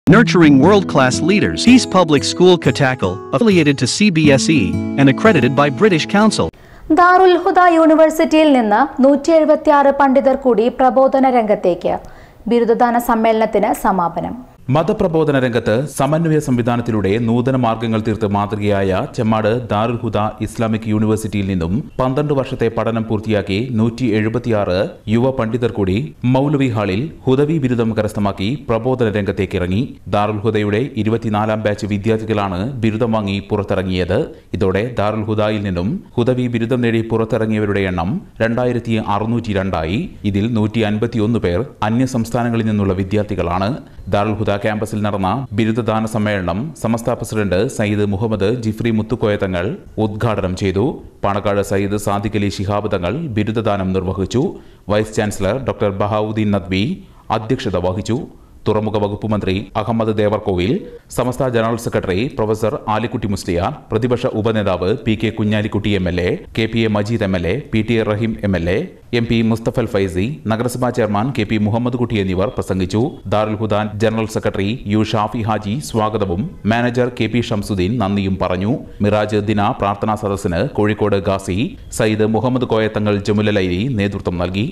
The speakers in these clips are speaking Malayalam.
Nurturing world-class leaders. Peace Public School Katakal, affiliated to CBSE and accredited by British Council. ദാറുൽ ഹുദ യൂണിവേഴ്സിറ്റിയിൽ നിന്ന് നൂറ്റി എഴുപത്തിയാറ് പണ്ഡിതർ കൂടി പ്രബോധന രംഗത്തേക്ക് ബിരുദദാന സമ്മേളനത്തിന് സമാപനം മതപ്രബോധന രംഗത്ത് സമന്വയ സംവിധാനത്തിലൂടെ നൂതന മാർഗങ്ങൾ തീർത്ത് മാതൃകയായ ചെമ്മാട് ദാറുൽ ഹുദ ഇസ്ലാമിക് യൂണിവേഴ്സിറ്റിയിൽ നിന്നും പന്ത്രണ്ട് വർഷത്തെ പഠനം പൂർത്തിയാക്കി നൂറ്റി എഴുപത്തിയാറ് യുവ പണ്ഡിതർ കൂടി മൗലവി ഹാളിൽ ഹുദവി ബിരുദം കരസ്ഥമാക്കി പ്രബോധന രംഗത്തേക്ക് ഇറങ്ങി ദാറുൽ ഹുദയുടെ ഇരുപത്തിനാലാം ബാച്ച് വിദ്യാർത്ഥികളാണ് ബിരുദം വാങ്ങി പുറത്തിറങ്ങിയത് ഇതോടെ ദാറുൽ ഹുദയിൽ നിന്നും ഹുദവി ബിരുദം നേടി പുറത്തിറങ്ങിയവരുടെ എണ്ണം രണ്ടായിരത്തി അറുന്നൂറ്റി രണ്ടായി ഇതിൽ നൂറ്റി അൻപത്തിയൊന്ന് പേർ അന്യ സംസ്ഥാനങ്ങളിൽ നിന്നുള്ള വിദ്യാർത്ഥികളാണ് ദാറുൽ ഹുദ ക്യാമ്പസിൽ നടന്ന ബിരുദദാന സമ്മേളനം സമസ്ത പ്രസിഡന്റ് സയ്യിദ് മുഹമ്മദ് ജിഫ്രി മുത്തുക്കോയ തങ്ങൾ ഉദ്ഘാടനം ചെയ്തു പാണക്കാട് സയ്യിദ് സാദിഖ് അലി ശിഹാബ് തങ്ങൾ ബിരുദദാനം നിർവഹിച്ചു vice chancellor doctor Bahauddeen Nadvi അധ്യക്ഷത വഹിച്ചു തുറമുഖ വകുപ്പ് മന്ത്രി Ahammed Devarkovil Samastha general secretary professor Alikutty Musliyar പ്രതിപക്ഷ ഉപനേതാവ് P K Kunhalikutty M L A K P A Majeed M L A P T A Raheem M L A M P Musthafal Faizy നഗരസഭാ chairman K P Muhammad Kutty എന്നിവർ പ്രസംഗിച്ചു ദാറുൽ ഹുദാൻ general secretary U Shafi Haji സ്വാഗതവും മാനേജർ കെ പി ഷംസുദ്ദീൻ നന്ദിയും പറഞ്ഞു മിറാജ് ദിന പ്രാർത്ഥനാ സദസ്സിന് കോഴിക്കോട് ഗാസി സയ്യിദ് മുഹമ്മദ് കോയത്തങ്ങൾ ജമുലലൈരി നേതൃത്വം നൽകി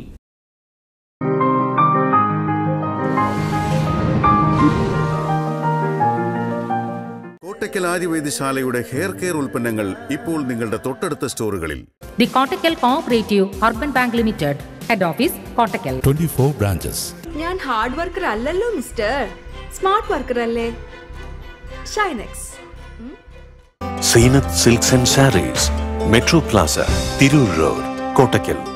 കോട്ടയ്ക്കൽ ആര്യവൈദ്യശാലയുടെ ഹെയർ കെയർ ഉൽപ്പന്നങ്ങൾ ഇപ്പോൾ നിങ്ങളുടെ തൊട്ടടുത്ത സ്റ്റോറുകളിൽ the Kottakkal cooperative urban bank limited head office Kottakkal 24 branches. ഞാൻ ഹാർഡ് വർക്കർ അല്ലല്ലോ മിസ്റ്റർ സ്മാർട്ട് വർക്കർ അല്ലേ Shinex Zeenath silks and sarees metro plaza Tirur road Kottakkal